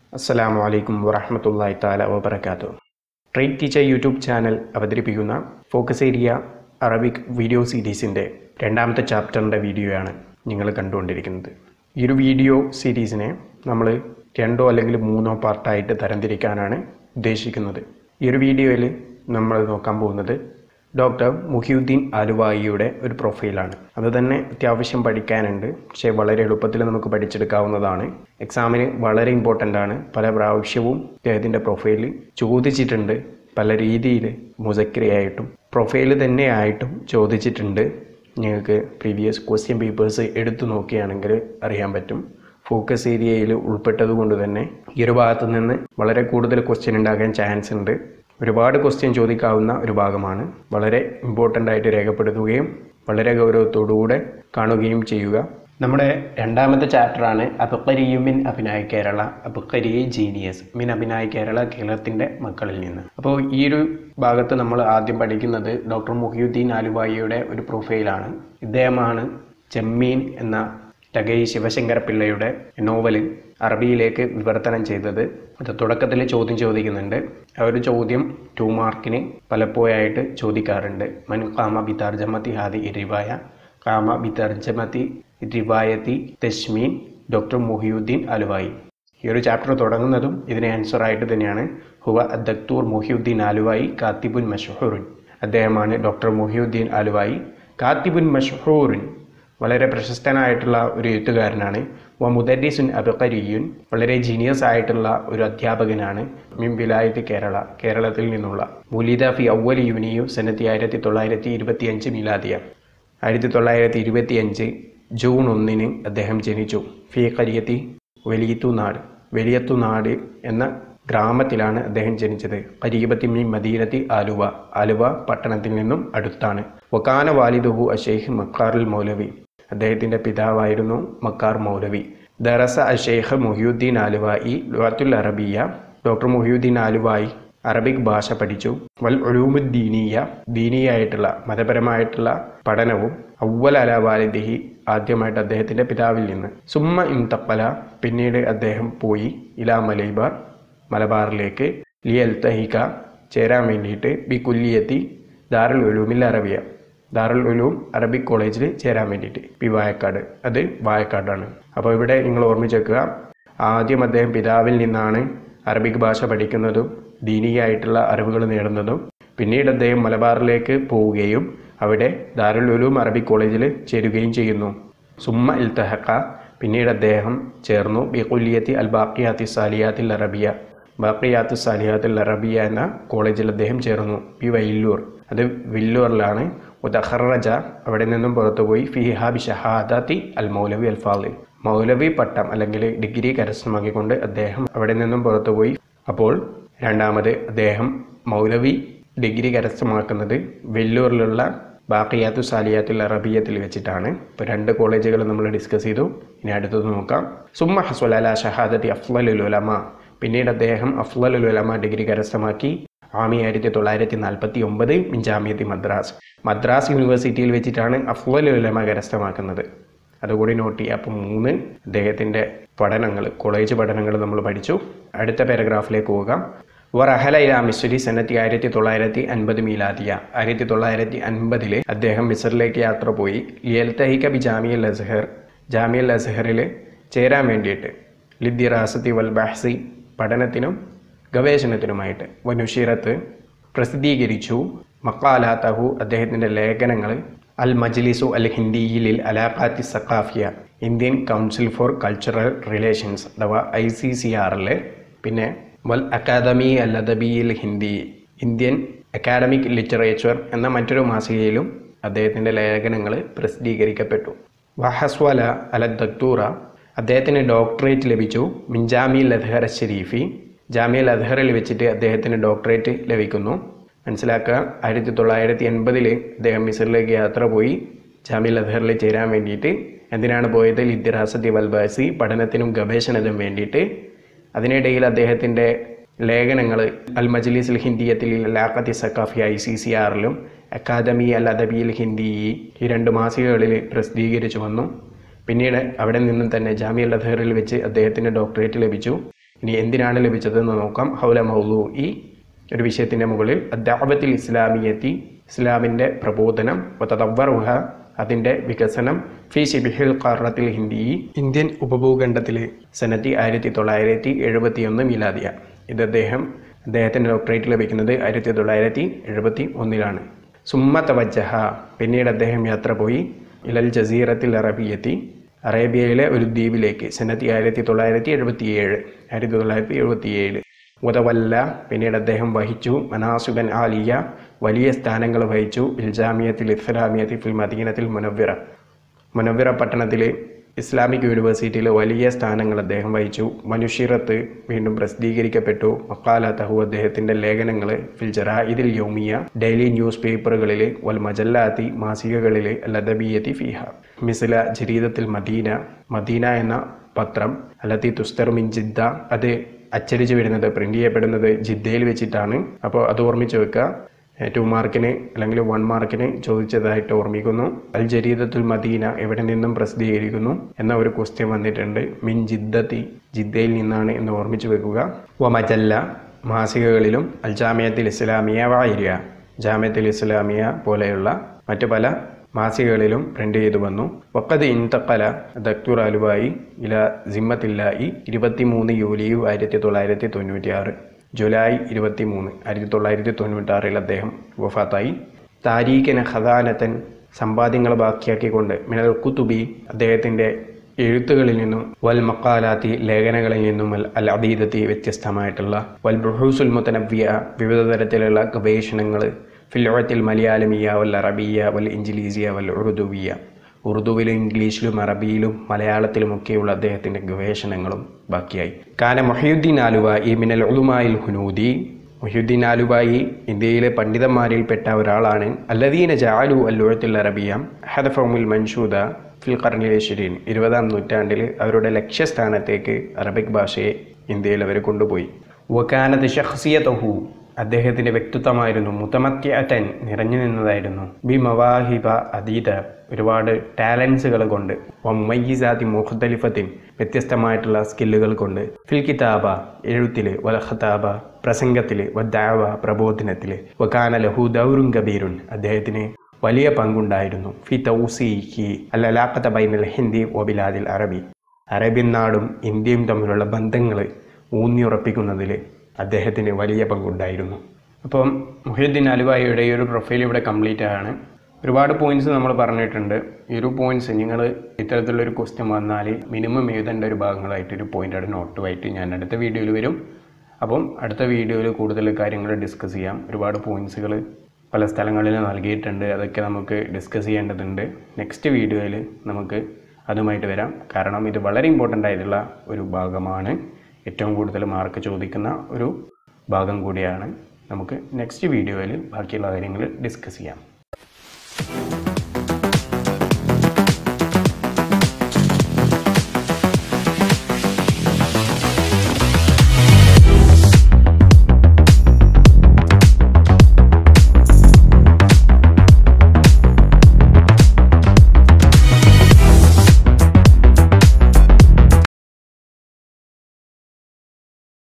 അസ്സലാമു അലൈക്കും വറഹമത്തല്ലാഹി താല വബർക്കാത്തു ട്രേഡ് ടീച്ചർ യൂട്യൂബ് ചാനൽ അവതരിപ്പിക്കുന്ന ഫോക്കസ് ഏരിയ അറബിക് വീഡിയോ സീരീസിൻ്റെ രണ്ടാമത്തെ ചാപ്റ്ററിൻ്റെ വീഡിയോയാണ് നിങ്ങൾ കണ്ടുകൊണ്ടിരിക്കുന്നത് ഈ ഒരു വീഡിയോ സീരീസിനെ നമ്മൾ രണ്ടോ അല്ലെങ്കിൽ മൂന്നോ പാർട്ടായിട്ട് തരംതിരിക്കാനാണ് ഉദ്ദേശിക്കുന്നത് ഈ ഒരു വീഡിയോയിൽ നമ്മൾ നോക്കാൻ പോകുന്നത് ഡോക്ടർ മുഹിയുദ്ദീൻ ആലുവായിയുടെ ഒരു പ്രൊഫൈലാണ് അത് തന്നെ അത്യാവശ്യം പഠിക്കാനുണ്ട് പക്ഷേ വളരെ എളുപ്പത്തിൽ നമുക്ക് പഠിച്ചെടുക്കാവുന്നതാണ് എക്സാമിന് വളരെ ഇമ്പോർട്ടൻ്റ് ആണ് പല പ്രാവശ്യവും അദ്ദേഹത്തിൻ്റെ പ്രൊഫൈൽ ചോദിച്ചിട്ടുണ്ട് പല രീതിയിൽ മുസക്രിയായിട്ടും പ്രൊഫൈൽ തന്നെയായിട്ടും ചോദിച്ചിട്ടുണ്ട് നിങ്ങൾക്ക് പ്രീവിയസ് ക്വസ്റ്റ്യൻ പേപ്പേഴ്സ് എടുത്തു നോക്കുകയാണെങ്കിൽ അറിയാൻ പറ്റും ഫോക്കസ് ഏരിയയിൽ ഉൾപ്പെട്ടത് കൊണ്ട് തന്നെ ഈ ഒരു ഭാഗത്ത് നിന്ന് വളരെ കൂടുതൽ ക്വസ്റ്റ്യൻ ഉണ്ടാകാൻ ചാൻസ് ഉണ്ട് ഒരുപാട് ക്വസ്റ്റ്യൻ ചോദിക്കാവുന്ന ഒരു ഭാഗമാണ് വളരെ ഇമ്പോർട്ടൻ്റ് ആയിട്ട് രേഖപ്പെടുത്തുകയും വളരെ ഗൗരവത്തോടുകൂടെ കാണുകയും ചെയ്യുക നമ്മുടെ രണ്ടാമത്തെ ചാപ്റ്ററാണ് അബുക്കരിയു മിൻ അഭിനായ് കേരള അബുക്കരിയെ ജീനിയസ് മിൻ അഭിനായ് കേരള കേരളത്തിൻ്റെ മക്കളിൽ നിന്ന് അപ്പോൾ ഈ ഒരു ഭാഗത്ത് നമ്മൾ ആദ്യം പഠിക്കുന്നത് ഡോക്ടർ മുഹിയുദ്ദീൻ ആലുവായിയുടെ ഒരു പ്രൊഫൈലാണ് ഇദ്ദേഹമാണ് ചെമ്മീൻ എന്ന ടകൈ ശിവശങ്കര പിള്ളയുടെ നോവല് അറബിയിലേക്ക് വിവർത്തനം ചെയ്തത് അത് തുടക്കത്തിൽ ചോദ്യം ചോദിക്കുന്നുണ്ട് ആ ഒരു ചോദ്യം ടു മാർക്കിന് പലപ്പോഴായിട്ട് ചോദിക്കാറുണ്ട് മൻ കാമ ബി തർജമത്തി ഹാദി ഇരിവായ കാമ ബി തർജമത്തി റിവായത്തി തശ്മീൻ ഡോക്ടർ മുഹിയുദ്ദീൻ അലുവായി ഈ ഒരു ചാപ്റ്റർ തുടങ്ങുന്നതും ഇതിന് ആൻസർ ആയിട്ട് തന്നെയാണ് ഹുവ അദ്ദക്തൂർ മുഹിയുദ്ദീൻ ആലുവായി കാത്തിബുൻ മഷഹൂറുൻ അദ്ദേഹമാണ് ഡോക്ടർ മുഹിയുദ്ദീൻ ആലുവായി കാത്തിബുൻ മഷഹൂറുൻ വളരെ പ്രശസ്തനായിട്ടുള്ള ഒരു എഴുത്തുകാരനാണ് വ മുദരിസുൻ അബുഖരിയുൻ വളരെ ജീനിയസ് ആയിട്ടുള്ള ഒരു അധ്യാപകനാണ് മിം വിലായത്ത് കേരള കേരളത്തിൽ നിന്നുള്ള മുലിദ ഫി ഔവൽ യുനിയു സനത്തി ആയിരത്തി തൊള്ളായിരത്തി ഇരുപത്തി അഞ്ച് മിലാദിയ ആയിരത്തി തൊള്ളായിരത്തി ഇരുപത്തി അഞ്ച് ജൂൺ ഒന്നിന് അദ്ദേഹം ജനിച്ചു ഫി കരിയത്തി വലിയത്തുനാട് വലിയത്തുനാട് എന്ന ഗ്രാമത്തിലാണ് അദ്ദേഹം ജനിച്ചത് കരീബത്തി മീ മദീനത്തി ആലുവ ആലുവ പട്ടണത്തിൽ നിന്നും അടുത്താണ് വക്കാന വാലിദുഹു അഷെയ്ഖ് മക്കാറുൽ മൗലവി അദ്ദേഹത്തിൻ്റെ പിതാവായിരുന്നു മക്കാർ മൗലവി ദറസ അഷെയ്ഖ് മുഹിയുദ്ദീൻ ആലുവായി ലുവാത്തുൽ അറബിയ ഡോക്ടർ മുഹിയുദ്ദീൻ ആലുവായി അറബിക് ഭാഷ പഠിച്ചു വൽ ഒലൂമുദ്ദീനീയ ദീനീയായിട്ടുള്ള മതപരമായിട്ടുള്ള പഠനവും അവൽ അല വാലിദിഹി ആദ്യമായിട്ട് അദ്ദേഹത്തിൻ്റെ പിതാവിൽ നിന്ന് സുമ്മ ഇംതപ്പല പിന്നീട് അദ്ദേഹം പോയി ഇലാ മലൈബാർ മലബാറിലേക്ക് ലിയൽ തഹിക ചേരാൻ വേണ്ടിയിട്ട് ബി കുല്ലിയെത്തി ദാറുൽ ഉലൂമിൽ അറബിയ ദാറുൽ ഉലൂം അറബിക് കോളേജിൽ ചേരാൻ വേണ്ടിയിട്ട് പി വായക്കാട് അത് വായക്കാടാണ് അപ്പോൾ ഇവിടെ നിങ്ങൾ ഓർമ്മിച്ച് വെക്കുക ആദ്യം അദ്ദേഹം പിതാവിൽ നിന്നാണ് അറബിക് ഭാഷ പഠിക്കുന്നതും ദീനീയായിട്ടുള്ള അറിവുകൾ നേടുന്നതും പിന്നീട് അദ്ദേഹം മലബാറിലേക്ക് പോവുകയും അവിടെ ദാറുൽ ഉലൂം അറബിക് കോളേജിൽ ചേരുകയും ചെയ്യുന്നു സുമ്മ ഇൽത്തഹക്ക പിന്നീട് അദ്ദേഹം ചേർന്നു ബി കുല്ലിയത്തി അൽ ബാക്കിയാത്തി സാലിയാത്തിൽ അറബിയ ബാക്കിയാത്ത് സാലിയാത്തുൽ അറബിയ എന്ന കോളേജിൽ അദ്ദേഹം ചേർന്നു ബി വൈല്ലൂർ അത് വില്ലൂറിലാണ് ഉദഹറജ അവിടെ നിന്നും പുറത്തുപോയി ഫിഹ ബി ഷഹാദാത്തി അൽ മൗലവി അൽ ഫാദിൽ മൗലവി പട്ടം അല്ലെങ്കിൽ ഡിഗ്രി കരസ്ഥമാക്കിക്കൊണ്ട് അദ്ദേഹം അവിടെ നിന്നും പുറത്തുപോയി അപ്പോൾ രണ്ടാമത് അദ്ദേഹം മൗലവി ഡിഗ്രി കരസ്ഥമാക്കുന്നത് വെല്ലൂരിലുള്ള ബാക്കിയാത്തു സാലിയാത്തുൽ അറബിയത്തിൽ വെച്ചിട്ടാണ് ഇപ്പോൾ രണ്ട് കോളേജുകൾ നമ്മൾ ഡിസ്കസ് ചെയ്തു ഇനി അടുത്തത് നോക്കാം സുമ്മ ഹസ്വല ഷഹാദത്തി അഫ്ലലുൽ ഉലമ പിന്നീട് അദ്ദേഹം അഫ്ലലുൽ ഉലമ ഡിഗ്രി കരസ്ഥമാക്കി ആമി ആയിരത്തി തൊള്ളായിരത്തി നാൽപ്പത്തി ഒമ്പത് ജാമിയത്തി മദ്രാസ് മദ്രാസ് യൂണിവേഴ്സിറ്റിയിൽ വെച്ചിട്ടാണ് അഫ്ലലുൽ ഉലമ കരസ്ഥമാക്കുന്നത് അതുകൂടി നോട്ട് ചെയ്യുക അപ്പോൾ മൂന്ന് അദ്ദേഹത്തിൻ്റെ പഠനങ്ങൾ കോളേജ് പഠനങ്ങൾ നമ്മൾ പഠിച്ചു അടുത്ത പാരഗ്രാഫിലേക്ക് പോകാം വറഹല ഇല മിസ്രി സന്നത്തി ആയിരത്തി തൊള്ളായിരത്തി അൻപത് മീലാദിയ ആയിരത്തി തൊള്ളായിരത്തി അൻപതിൽ അദ്ദേഹം മിസറിലേക്ക് യാത്ര പോയി ലിയൽത്തഹിക ബി ജാമിയൽ അസ്ഹർ ജാമിയൽ അസ്ഹറിൽ ചേരാൻ വേണ്ടിയിട്ട് ലിദ്ദിറാസത്തി വൽ ബഹ്സി പഠനത്തിനും ഗവേഷണത്തിനുമായിട്ട് വനുഷീറത്ത് പ്രസിദ്ധീകരിച്ചു മക്കാലാത്തഹു അദ്ദേഹത്തിൻ്റെ ലേഖനങ്ങൾ അൽ മജ്ലിസു അൽ ഹിന്ദിയിൽ അലാഖാത്തി സഖാഫിയ Indian council for cultural relations അഥവാ ഐ സി സി ആറിൽ പിന്നെ വൽ അക്കാദമി അൽ അദബിയിൽ ഹിന്ദി ഇന്ത്യൻ അക്കാഡമിക് ലിറ്ററേച്ചർ എന്ന മറ്റൊരു മാസികയിലും അദ്ദേഹത്തിൻ്റെ ലേഖനങ്ങൾ പ്രസിദ്ധീകരിക്കപ്പെട്ടു വഹസ്വല അല ദക്തൂറ അദ്ദേഹത്തിന് ഡോക്ടറേറ്റ് ലഭിച്ചു മിൻജാമിൽ അദ്ഹർ ഷരീഫി ജാമിയൽ അദ്ഹറിൽ വെച്ചിട്ട് അദ്ദേഹത്തിന് ഡോക്ടറേറ്റ് ലഭിക്കുന്നു മനസ്സിലാക്കുക ആയിരത്തി തൊള്ളായിരത്തി എൺപതിൽ അദ്ദേഹം മിസറിലേക്ക് യാത്ര പോയി ജാമിയൽ അദ്ഹറിൽ ചേരാൻ വേണ്ടിയിട്ട് എന്തിനാണ് പോയത് ലിദ്ദിറാസത്തി വൽബാസി പഠനത്തിനും ഗവേഷണത്തിനും വേണ്ടിയിട്ട് അതിനിടയിൽ അദ്ദേഹത്തിൻ്റെ ലേഖനങ്ങൾ അൽ മജ്ലിസ് അൽ ഹിന്ദിയത്തിൽ ലാഖത്തി സക്കാഫി ഐ സി സി ആറിലും അക്കാദമി അൽ അദബിയിൽ ഹിന്ദി ഈ രണ്ട് മാസികകളിൽ പ്രസിദ്ധീകരിച്ചു വന്നു പിന്നീട് അവിടെ നിന്നും തന്നെ ജാമിയൽ അദ്ഹറിൽ വെച്ച് അദ്ദേഹത്തിന് ഡോക്ടറേറ്റ് ലഭിച്ചു ഇനി എന്തിനാണ് ലഭിച്ചതെന്ന് നോക്കാം ഹൗല മൗലു ഈ ഒരു വിഷയത്തിൻ്റെ മുകളിൽ ദഅവത്തിൽ ഇസ്ലാമിയത്തി ഇസ്ലാമിൻ്റെ പ്രബോധനം തദവറുഹ അതിൻ്റെ വികസനം ഫി ഷിബിഹിൽ ഖാറത്തിൽ ഹിന്ദി ഇന്ത്യൻ ഉപഭൂഖണ്ഡത്തിൽ സനത്തി ആയിരത്തി തൊള്ളായിരത്തി എഴുപത്തി ഒന്ന് മിലാദിയ ഇത് അദ്ദേഹം അദ്ദേഹത്തിൻ്റെ ഡോക്ടറേറ്റ് ലഭിക്കുന്നത് ആയിരത്തി തൊള്ളായിരത്തി എഴുപത്തി ഒന്നിലാണ് സുമ്മ തവജ്ജഹ പിന്നീട് അദ്ദേഹം യാത്ര പോയി ഇലൽ ജസീറത്തിൽ അറബിയെത്തി അറേബ്യയിലെ ഒരു ദ്വീപിലേക്ക് സനത്തി ആയിരത്തി തൊള്ളായിരത്തി എഴുപത്തി ഏഴ് ആയിരത്തി തൊള്ളായിരത്തി എഴുപത്തി ഏഴ് ഉദവല്ല പിന്നീട് അദ്ദേഹം വഹിച്ചു മനാസുബൻ ആലിയ വലിയ സ്ഥാനങ്ങൾ വഹിച്ചു ഇൽജാമിയത്തിൽ ഇസ്ലാമിയത്തിൽ ഫിൽ മദീനത്തിൽ മുനവ്വിറ മുനവ്വിറ പട്ടണത്തിലെ ഇസ്ലാമിക് യൂണിവേഴ്സിറ്റിയിൽ വലിയ സ്ഥാനങ്ങൾ അദ്ദേഹം വഹിച്ചു മനുഷ്യറത്ത് വീണ്ടും പ്രസിദ്ധീകരിക്കപ്പെട്ടു മക്കാലത്തഹു അദ്ദേഹത്തിൻ്റെ ലേഖനങ്ങൾ ഫിൽ ജറായിദിൽ യൗമിയ ഡെയിലി ന്യൂസ് പേപ്പറുകളിൽ വൽ മജല്ലാത്തി മാസികകളിൽ ലദബിയത്തി ഫിഹ മിസില ജരീദത്തിൽ മദീന മദീന എന്ന പത്രം അല്ലത്തി തുസ്തർ മിൻ ജിദ്ദ അത് അച്ചടിച്ച് വരുന്നത് പ്രിന്റ് ചെയ്യപ്പെടുന്നത് ജിദ്ദയിൽ വെച്ചിട്ടാണ് അപ്പോൾ അത് ഓർമ്മിച്ച് വെക്കുക ടു മാർക്കിന് അല്ലെങ്കിൽ വൺ മാർക്കിന് ചോദിച്ചതായിട്ട് ഓർമ്മിക്കുന്നു അൽ ജരീദത്തുൽ മദീന എവിടെ നിന്നും പ്രസിദ്ധീകരിക്കുന്നു എന്ന ഒരു ക്വസ്റ്റ്യൻ വന്നിട്ടുണ്ട് മിൻ ജിദ്ദത്തി ജിദ്ദയിൽ നിന്നാണ് എന്ന് ഓർമ്മിച്ച് വെക്കുക വ മജല്ല മാസികകളിലും അൽ ജാമിയത്തിൽ ഇസ്ലാമിയ വായിരിയ ജാമ്യത്തിൽ ഇസ്ലാമിയ പോലെയുള്ള മറ്റു പല മാസികകളിലും പ്രിന്റ് ചെയ്തു വന്നു വക്കത് ഇൻതക്കല ദക്തുർ അലുവായി ഇല സിമ്മത്തില്ലായി ഇരുപത്തിമൂന്ന് യൂലിയു ആയിരത്തി തൊള്ളായിരത്തി തൊണ്ണൂറ്റി ആറ് ജൂലൈ ഇരുപത്തി മൂന്ന് ആയിരത്തി തൊള്ളായിരത്തി തൊണ്ണൂറ്റാറിൽ അദ്ദേഹം വഫാത്തായി താരീഖിന് ഖദാനത്തൻ സമ്പാദ്യങ്ങൾ ബാക്കിയാക്കിക്കൊണ്ട് മിനൽ കുത്തുബി അദ്ദേഹത്തിൻ്റെ എഴുത്തുകളിൽ നിന്നും വൽ മക്കാലാത്തി ലേഖനങ്ങളിൽ നിന്നും അൽ അൽ അദീദത്തി വ്യത്യസ്തമായിട്ടുള്ള വൽ ബുഹൂസുൽ മുത്തനവ്യ വിവിധ തരത്തിലുള്ള ഗവേഷണങ്ങൾ ഫിലോഴത്തിൽ മലയാളമിയ വൽ അറബിയ വൽ ഇഞ്ചിലീസിയ വൽ ഉറുദുവിയ ഉറുദുവിലും ഇംഗ്ലീഷിലും അറബിയിലും മലയാളത്തിലുമൊക്കെയുള്ള അദ്ദേഹത്തിൻ്റെ ഗവേഷണങ്ങളും ബാക്കിയായി കാന മൊഹയുദ്ദീൻ ആലുവ ഈ മിനൽ ഉലുമായിൽ ഹുനൂദി മൊഹ്യുദ്ദീൻ ആലുവായി ഇന്ത്യയിലെ പണ്ഡിതന്മാരിൽപ്പെട്ട ഒരാളാണ് അല്ലദീന ജാലു അല്ലുഴത്തിൽ അറബിയ ഹദഫമുൽ മൻഷൂദ ഫിൽ കർണിലേശ്വരീൻ ഇരുപതാം നൂറ്റാണ്ടിൽ അവരുടെ ലക്ഷ്യസ്ഥാനത്തേക്ക് അറബിക് ഭാഷയെ ഇന്ത്യയിൽ അവർ കൊണ്ടുപോയി വക്കാനത്ത് ഷഖ്സിയതഹു അദ്ദേഹത്തിൻ്റെ വ്യക്തിത്വമായിരുന്നു മുത്തമത്യൻ നിറഞ്ഞു നിന്നതായിരുന്നു ബി മവാഹിബ അതീത ഒരുപാട് ടാലൻസുകൾ കൊണ്ട് വമ്മയ്യിസാത്തി മുഖത്തലിഫത്തിൻ വ്യത്യസ്തമായിട്ടുള്ള സ്കില്ലുകൾ കൊണ്ട് ഫിൽ കിതാബ എഴുത്തിൽ വലഖതാബ പ്രസംഗത്തിൽ വദ്ദാവ പ്രബോധനത്തിൽ വക്കാന ലഹു ദൗറും കബീറുൻ അദ്ദേഹത്തിന് വലിയ പങ്കുണ്ടായിരുന്നു ഫി തൗസീഹി അല്ലാഖത്ത ബൈനൽ ഹിന്ദി ഒബിലാദിൽ അറബി അറേബ്യൻ നാടും ഇന്ത്യയും തമ്മിലുള്ള ബന്ധങ്ങൾ ഊന്നിയുറപ്പിക്കുന്നതിൽ അദ്ദേഹത്തിന് വലിയ പങ്കുണ്ടായിരുന്നു അപ്പം മുഹീദ്ദീൻ അലുവായിയുടെ ഈ ഒരു പ്രൊഫൈൽ ഇവിടെ കംപ്ലീറ്റ് ആണ് ഒരുപാട് പോയിന്റ്സ് നമ്മൾ പറഞ്ഞിട്ടുണ്ട് ഈ ഒരു പോയിന്റ്സ് നിങ്ങൾ ഇത്തരത്തിലുള്ളൊരു ക്വസ്റ്റ്യൻ വന്നാൽ മിനിമം എഴുതേണ്ട ഒരു ഭാഗങ്ങളായിട്ട് ഒരു പോയിൻ്റ് നോട്ടുമായിട്ട് ഞാൻ അടുത്ത വീഡിയോയിൽ വരും അപ്പം അടുത്ത വീഡിയോയിൽ കൂടുതൽ കാര്യങ്ങൾ ഡിസ്കസ് ചെയ്യാം ഒരുപാട് പോയിന്റ്സുകൾ പല സ്ഥലങ്ങളിൽ നൽകിയിട്ടുണ്ട് അതൊക്കെ നമുക്ക് ഡിസ്കസ് ചെയ്യേണ്ടതുണ്ട് നെക്സ്റ്റ് വീഡിയോയിൽ നമുക്ക് അതുമായിട്ട് വരാം കാരണം ഇത് വളരെ ഇമ്പോർട്ടൻ്റ് ആയിട്ടുള്ള ഒരു ഭാഗമാണ് ഏറ്റവും കൂടുതൽ മാർക്ക് ചോദിക്കുന്ന ഒരു ഭാഗം കൂടിയാണ് നമുക്ക് നെക്സ്റ്റ് വീഡിയോയിൽ ബാക്കിയുള്ള കാര്യങ്ങൾ ഡിസ്കസ് ചെയ്യാം